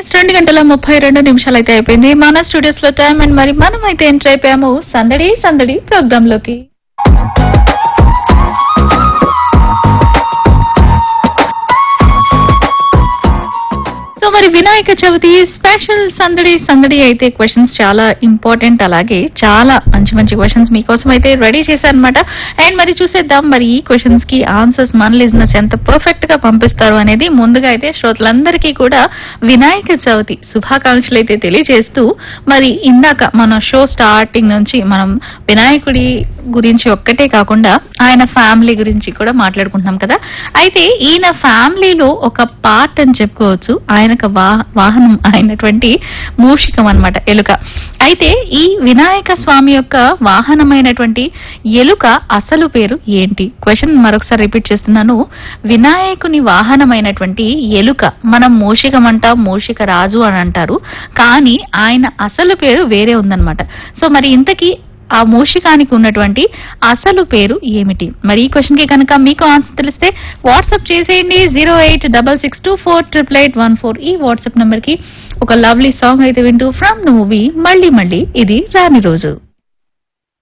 రెండు గంటల ముప్పై రెండు నిమిషాలు అయితే అయిపోయింది మన స్టూడియోస్ లో టైం అండ్ మరి మనం అయితే ఎంటర్ అయిపోయాము సందడి సందడి ప్రోగ్రామ్ లోకి సో మరి వినాయక చవితి స్పెషల్ సందడి సందడి అయితే క్వశ్చన్స్ చాలా ఇంపార్టెంట్ అలాగే చాలా మంచి మంచి క్వశ్చన్స్ మీకోసం అయితే రెడీ చేశారు అనమాట అండ్ మరి చూసేద్దాం మరి ఈ క్వశ్చన్స్ కి ఆన్సర్స్ మన లిజినెస్ ఎంత పర్ఫెక్ట్ గా పంపిస్తారు అనేది ముందుగా అయితే శ్రోతలందరికీ కూడా వినాయక చవితి శుభాకాంక్షలు అయితే తెలియజేస్తూ మరి ఇందాక మన షో స్టార్టింగ్ నుంచి మనం వినాయకుడి గురించి ఒక్కటే కాకుండా ఆయన ఫ్యామిలీ గురించి కూడా మాట్లాడుకుంటున్నాం కదా అయితే ఈయన ఫ్యామిలీలో ఒక పార్ట్ అని చెప్పుకోవచ్చు ఆయనకు వా- వాహనం అయినటువంటి మూషికం అన్నమాట ఎలుక అయితే ఈ వినాయక స్వామి యొక్క వాహనమైనటువంటి ఎలుక అసలు పేరు ఏంటి క్వశ్చన్ మరొకసారి రిపీట్ చేస్తున్నాను వినాయకుని వాహనమైనటువంటి ఎలుక మనం మూషికం అంటాం మూషిక రాజు అని అంటారు కానీ ఆయన అసలు పేరు వేరే ఉందన్నమాట సో మరి ఇంతకీ ఆ మూషికానికి ఉన్నటువంటి అసలు పేరు ఏమిటి మరి ఈ క్వశ్చన్ కి కనుక మీకు ఆన్సర్ తెలిస్తే వాట్సాప్ చేసేయండి zero eight double six two four triple eight one four ఈ వాట్సాప్ నంబర్ కి ఒక లవ్లీ సాంగ్ అయితే వింటూ ఫ్రమ్ ద మూవీ మళ్ళీ మళ్ళీ ఇది రాని రోజు